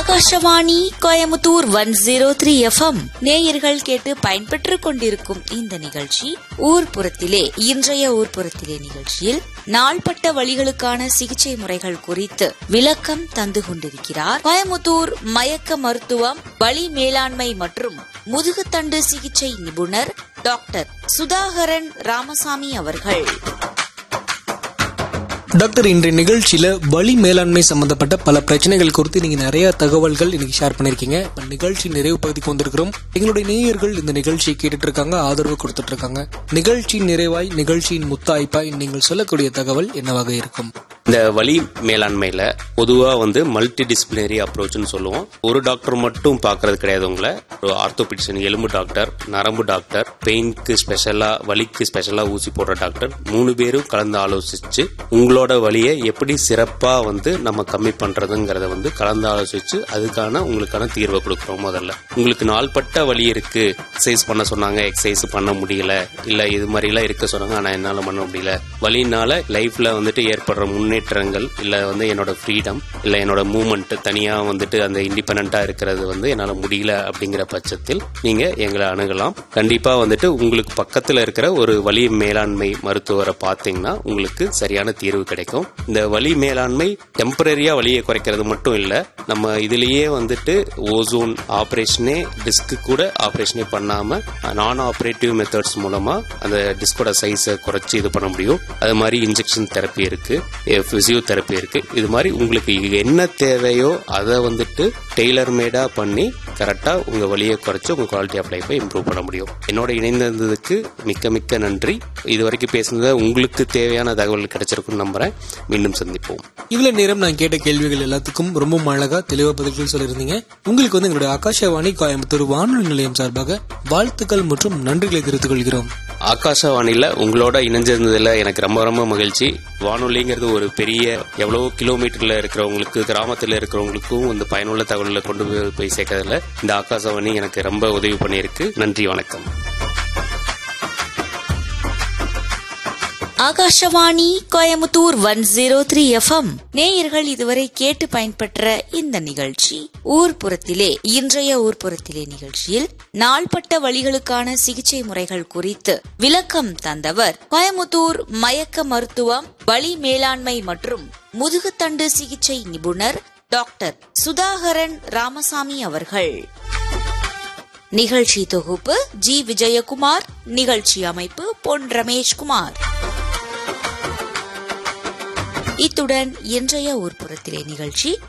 Akashvani Coimbatore one zero three FM நேயர்கள் கேட்டு பயன்பெற்றுக் கொண்டிருக்கும் இந்த நிகழ்ச்சி ஊர்ப்புறத்திலே இன்றைய ஊர்ப்புறத்திலே நிகழ்ச்சியில் நாள்பட்ட வழிகளுக்கான சிகிச்சை முறைகள் குறித்து விளக்கம் தந்து கொண்டிருக்கிறார் கோயமுத்தூர் மயக்க மருத்துவம் வலி மேலாண்மை மற்றும் முதுகுத்தண்டு சிகிச்சை நிபுணர் டாக்டர் சுதாகரன் ராமசாமி அவர்கள் டாக்டர் இன்றைய நிகழ்ச்சியில வலி மேலாண்மை சம்பந்தப்பட்ட பல பிரச்சனைகள் குறித்து நீங்க நிறைய தகவல்கள் இன்னைக்கு ஷேர் பண்ணிருக்கீங்க இப்ப நிகழ்ச்சி நிறைவு பகுதிக்கு வந்திருக்கிறோம் எங்களுடைய நேயர்கள் இந்த நிகழ்ச்சியை கேட்டுட்டு இருக்காங்க ஆதரவு கொடுத்துட்டு இருக்காங்க நிகழ்ச்சி நிறைவாய் நிகழ்ச்சியின் முத்தாய்ப்பாய் நீங்கள் சொல்லக்கூடிய தகவல் என்னவாக இருக்கும் இந்த வலி மேலாண்மையில பொதுவா வந்து மல்டி டிசிப்ளினரி அப்ரோச்னு சொல்லுவோம் ஒரு டாக்டர் மட்டும் பார்க்கறது கிடையாது உங்களை ஒரு ஆர்த்தோபிடிஷன் எலும்பு டாக்டர் நரம்பு டாக்டர் பெயின்க்கு ஸ்பெஷலா வலிக்கு ஸ்பெஷலா ஊசி போடுற டாக்டர் மூணு பேரும் கலந்து ஆலோசிச்சு உங்களோட வலியை எப்படி சிறப்பா வந்து நம்ம கம்மி பண்றதுங்கிறத வந்து கலந்து ஆலோசிச்சு அதுக்கான உங்களுக்கான தீர்வை கொடுக்குறோம் முதல்ல உங்களுக்கு நாள்பட்ட வலி இருக்கு எக்ஸசைஸ் பண்ண சொன்னாங்க எக்ஸசைஸ் பண்ண முடியல இல்ல இது மாதிரி எல்லாம் இருக்க சொன்னாங்க ஆனா என்னால பண்ண முடியல வலினால லைஃப்ல வந்துட்டு ஏற்படுற முன்னேற்றங்கள் இல்ல வந்து என்னோட ஃப்ரீடம் இல்ல என்னோட மூமெண்ட் தனியா வந்துட்டு அந்த இண்டிபெண்டா இருக்கிறது வந்து என்னால முடியல அப்படிங்கிற பட்சத்தில் நீங்க எங்களை அணுகலாம் கண்டிப்பா வந்துட்டு உங்களுக்கு பக்கத்துல இருக்கிற ஒரு வலி மேலாண்மை மருத்துவரை பார்த்தீங்கன்னா உங்களுக்கு சரியான தீர்வு கிடைக்கும் இந்த வலி மேலாண்மை டெம்பரரியா வலியை குறைக்கிறது மட்டும் இல்ல நம்ம இதுலயே வந்துட்டு ஓசோன் ஆபரேஷனே டிஸ்க் கூட ஆபரேஷனே பண்ணாம நான் ஆபரேட்டிவ் மெத்தட்ஸ் மூலமா அந்த டிஸ்கோட சைஸை குறைச்சி இது பண்ண முடியும் அது மாதிரி இன்ஜெக்ஷன் தெரப்பி இருக்கு பிசியோதெரப்பி இருக்கு இது மாதிரி உங்களுக்கு என்ன தேவையோ அதை வந்துட்டு டெய்லர் மேடா பண்ணி கரெக்டா உங்க வலியை குறைச்சு உங்க குவாலிட்டி ஆஃப் லைஃபை இம்ப்ரூவ் பண்ண முடியும் என்னோட இணைந்திருந்ததுக்கு மிக்க மிக்க நன்றி இது வரைக்கும் பேசுனது உங்களுக்கு தேவையான தகவல் கிடைச்சிருக்கும்னு நம்புறேன் மீண்டும் சந்திப்போம் இவ்வளவு நேரம் நான் கேட்ட கேள்விகள் எல்லாத்துக்கும் ரொம்ப அழகா தெளிவா பதில்கள் சொல்லியிருந்தீங்க உங்களுக்கு வந்து எங்களுடைய ஆகாஷவாணி கோயம்புத்தூர் வானொலி நிலையம் சார்பாக வாழ்த்துக்கள் மற்றும் நன்றிகளை தெரிவித்துக் கொள்கிறோம் ஆகாஷவாணியில உங்களோட இணைஞ்சிருந்ததுல எனக்கு ரொம்ப ரொம்ப மகிழ்ச்சி வானொலிங்கிறது ஒரு பெரிய எவ்வளவோ கிலோமீட்டர்ல இருக்கிறவங்களுக்கு கிராமத்துல இருக்கிறவங்களுக்கும் இந்த பயனுள்ள தகவல்களை கொண்டு போய் போய் சேர்க்கறதுல இந்த ஆகாஷவாணி எனக்கு ரொம்ப உதவி பண்ணியிருக்கு நன்றி வணக்கம் Akashvani Coimbatore one zero three FM நேயர்கள் இதுவரை கேட்டு பயன்பெற்ற இந்த நிகழ்ச்சி ஊர்ப்புறத்திலே இன்றைய ஊர்ப்புறத்திலே நிகழ்ச்சியில் நாள்பட்ட வழிகளுக்கான சிகிச்சை முறைகள் குறித்து விளக்கம் தந்தவர் கோயமுத்தூர் மயக்க மருத்துவம் வலி மேலாண்மை மற்றும் முதுகுத்தண்டு சிகிச்சை நிபுணர் டாக்டர் சுதாகரன் ராமசாமி அவர்கள் நிகழ்ச்சி தொகுப்பு ஜி விஜயகுமார் நிகழ்ச்சி அமைப்பு பொன் ரமேஷ்குமார் இத்துடன் இன்றைய ஊர்ப்புறத்திலே நிகழ்ச்சி